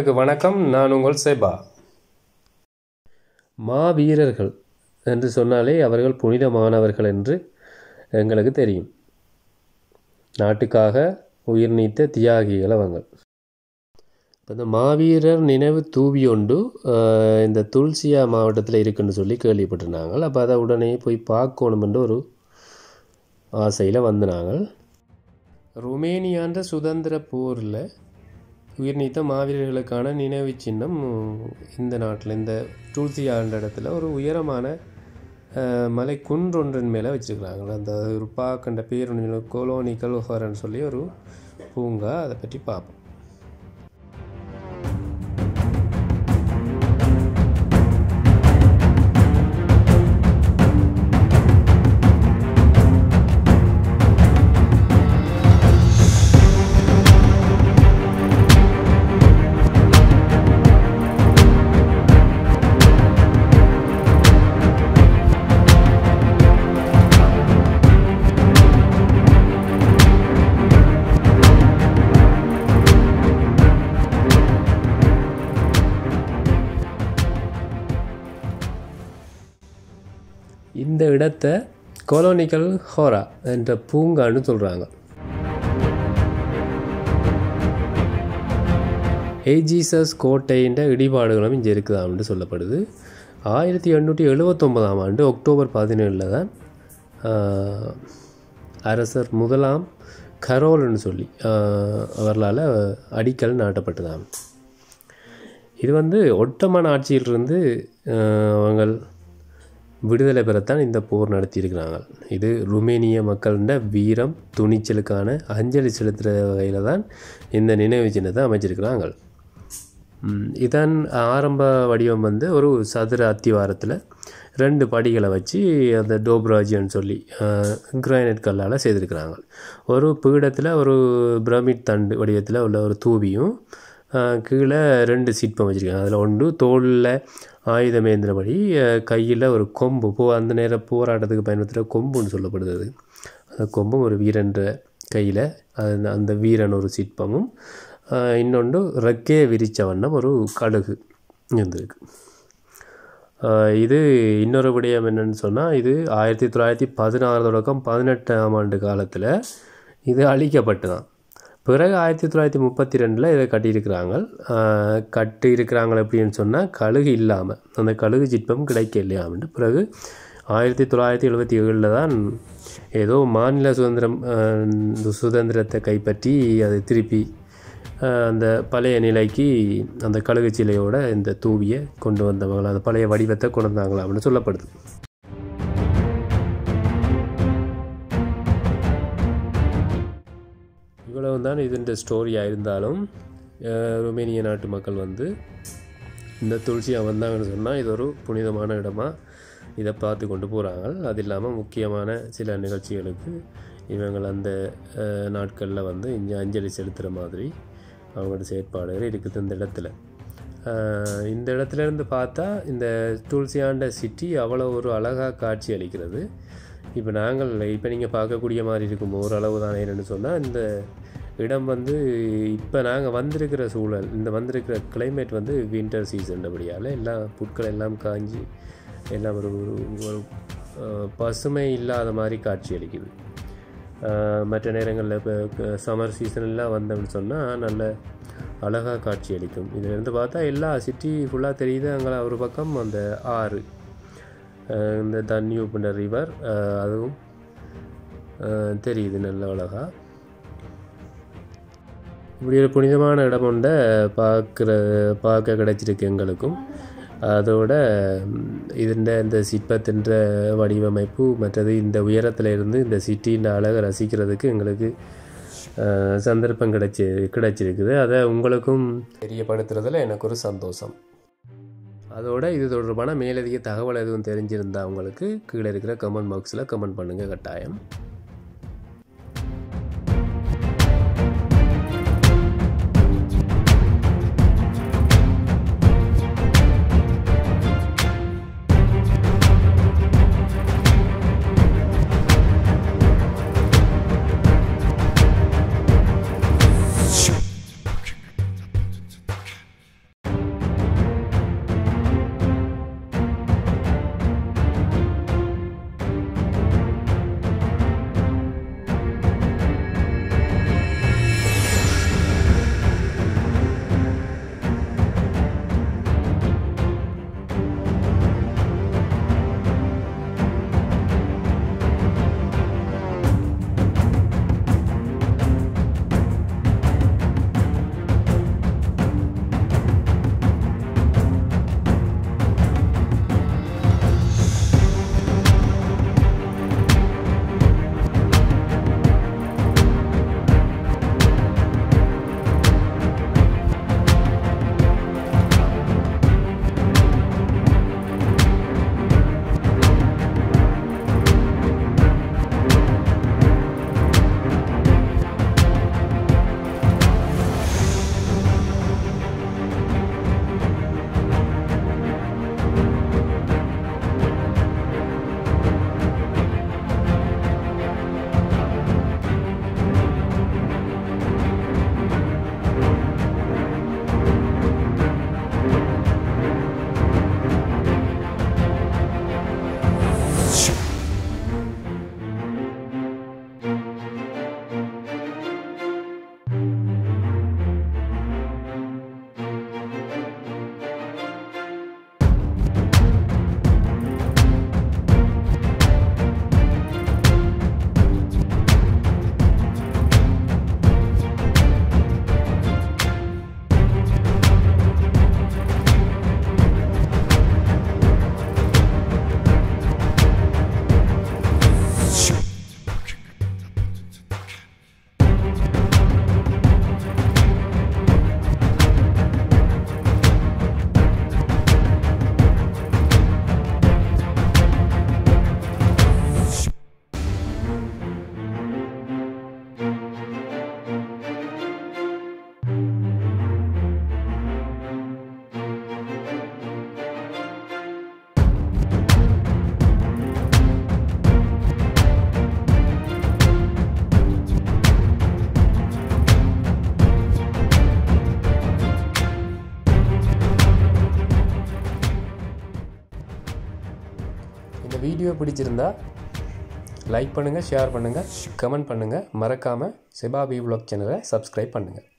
நேயர்களுக்கு வணக்கம் நான் உங்கள் சேபா மாவீரர்கள் என்று சொன்னாலே அவர்கள் புனிதமானவர்கள் என்று எங்களுக்கு தெரியும் நாட்டுக்காக உயிர் நீத்த தியாகிகள் அவங்க இப்போ இந்த மாவீரர் நினைவு தூவி ஒன்று ஆஹ், இந்த துல்சியா மாவட்டத்தில் இருக்குன்னு சொல்லி கேள்விப்பட்டிருந்தாங்க அப்போ அதை உடனே போய் பார்க்கணுமென்று ஒரு ஆசையில் வந்து நாங்கள் ருமேனியான்ற சுதந்திர போரில் உயிர் நீத்த மாவீரர்களுக்கான நினைவு சின்னம் இந்த நாட்டில் இந்த டூல்சியான்ற இடத்துல ஒரு உயரமான அஹ், மலை குன்றொன்றின் மேலே வச்சுருக்கிறாங்க அந்த ஒரு பார்க்கின்ற பேர் ஒன்று கோலோனிக்கல் ஹோரன்னு சொல்லி ஒரு பூங்கா அதை பற்றி பார்ப்போம் இந்த இடத்தை கோலோனிக்கல் ஹோரா என்ற பூங்கான்னு சொல்கிறாங்க ஏஜீசஸ் கோட்டைன்ற இடிபாடுகளும் இங்கே இருக்குதாம்னு சொல்லப்படுது ஆயிரத்தி எண்ணூற்றி எழுபத்தொம்பதாம் ஆண்டு அக்டோபர் பதினேழில் தான் ஆஹ், அரசர் முதலாம் கரோல்னு சொல்லி ஆஹ், அவர்களால் அடிக்கல் நாட்டப்பட்டதாம் இது வந்து ஒட்டமான ஆட்சியிலிருந்து ஆஹ், அவங்கள் விடுதலை பெறத்தான் இந்த போர் நடத்தியிருக்கிறாங்க இது ருமேனிய மக்களிட வீரம் துணிச்சலுக்கான அஞ்சலி செலுத்துகிற வகையில் தான் இந்த நினைவு சின்னத்தை அமைச்சிருக்கிறாங்க ம், இதன் ஆரம்ப வடிவம் வந்து ஒரு சதுர அத்திவாரத்தில் ரெண்டு படிகளை வச்சு அந்த டோப்ராஜின்னு சொல்லி கிரானைட் கல்லால் செய்திருக்கிறாங்க ஒரு பீடத்தில் ஒரு பிரமிட் தண்டு வடிவத்தில் உள்ள ஒரு தூவியும் ஆஹ், கீழே ரெண்டு சிற்பம் வச்சுருக்காங்க அதில் ஒன்று தோளில் ஆயுதம் ஏந்திரபடி கையில் ஒரு கொம்பு போ அந்த நேர போராட்டத்துக்கு பயன்படுத்துகிற கொம்புன்னு சொல்லப்படுது அது அந்த கொம்பும் ஒரு வீரன்ற கையில் அது அந்த வீரன் ஒரு சிற்பமும் ஆஹ், இன்னொன்று ரெக்கே விரிச்ச வண்ணம் ஒரு கடுகு இருந்திருக்கு ஆஹ், இது இன்னொரு விடயம் என்னன்னு சொன்னால் இது ஆயிரத்தி தொள்ளாயிரத்தி பதினாறு தொடக்கம் பதினெட்டாம் ஆண்டு காலத்தில் இது அழிக்கப்பட்டுதான் பிறகு ஆயிரத்தி தொள்ளாயிரத்தி முப்பத்தி ரெண்டில் இதை கட்டியிருக்கிறாங்க ஆஹ், கட்டியிருக்கிறாங்க எப்படின்னு சொன்னால் கழுகு இல்லாமல் அந்த கழுகு சிற்பம் கிடைக்க இல்லையாமட்டு பிறகு ஆயிரத்தி தொள்ளாயிரத்தி எழுபத்தி ஏழில் தான் ஏதோ மாநில சுதந்திரம் ஆஹ், இந்த சுதந்திரத்தை கைப்பற்றி அதை திருப்பி ஆஹ், அந்த பழைய நிலைக்கு அந்த கழுகு சிலையோட இந்த தூவியை கொண்டு வந்தவங்க அந்த பழைய வடிவத்தை கொண்டு வந்தாங்களாம்னு சொல்லப்படுது இவ்வளவு தான் இதன் ஸ்டோரியாக இருந்தாலும் அஹ், ருமேனிய நாட்டு மக்கள் வந்து இந்த துளசியாக வந்தாங்கன்னு சொன்னால் இது ஒரு புனிதமான இடமா இதை பார்த்து கொண்டு போகிறாங்க அது இல்லாமல் முக்கியமான சில நிகழ்ச்சிகளுக்கு இவங்கள் அந்த நாட்களில் வந்து இங்கே அஞ்சலி செலுத்துகிற மாதிரி அவங்களோட செயற்பாடுகள் இருக்குது இந்த இடத்துல அஹ், இந்த இடத்துல இருந்து பார்த்தா இந்த துளசியாண்ட சிட்டி அவ்வளோ ஒரு அழகாக காட்சி அளிக்கிறது இப்போ நாங்கள் இப்போ நீங்கள் பார்க்கக்கூடிய மாதிரி இருக்கும் ஓரளவு தான் என்னென்னு சொன்னால் இந்த இடம் வந்து இப்போ நாங்கள் வந்திருக்கிற சூழல் இந்த வந்திருக்கிற climate வந்து வின்டர் சீசன்றபடியால் எல்லாம் புட்கள் எல்லாம் காஞ்சி எல்லாம் ஒரு ஒரு- ஒரு அஹ், பசுமை இல்லாத மாதிரி காட்சி அளிக்குது அஹ், மற்ற நேரங்களில் இப்போ சம்மர் சீசன்லாம் வந்தோம்னு சொன்னால் நல்ல அழகாக காட்சி அளிக்கும் இதிலிருந்து பார்த்தா எல்லா சிட்டி ஃபுல்லாக தெரியுது அங்கே ஒரு பக்கம் அந்த ஆறு அஹ் இந்த தன்யூப்ன ரிவர் அதுவும் அஹ் தெரியுது நல்ல அழகா இப்படி ஒரு புனிதமான இடம் ஒன்றை பார்க்குற பார்க்க கிடைச்சிருக்கு எங்களுக்கும் அதோட இதுண்ட இந்த சிற்பத்தின்ற வடிவமைப்பு மற்றது இந்த உயரத்தில் இருந்து இந்த சிட்டியின் அழகை ரசிக்கிறதுக்கு எங்களுக்கு அஹ், சந்தர்ப்பம் கிடைச்சி கிடைச்சிருக்குது அதை உங்களுக்கும் தெரியப்படுத்துறதுல எனக்கு ஒரு சந்தோஷம் அதோட இது தொடர்பான மேலதிக தகவல் எதுவும் தெரிஞ்சிருந்தா உங்களுக்கு கீழே இருக்கிற கமெண்ட் பாக்ஸில் கமெண்ட் பண்ணுங்கள் கட்டாயம் வீடியோ பிடிச்சிருந்தா லைக் பண்ணுங்கள் ஷேர் பண்ணுங்கள் கமெண்ட் பண்ணுங்கள் மறக்காமல் செபாபி vlog சேனலை சப்ஸ்கிரைப் பண்ணுங்கள்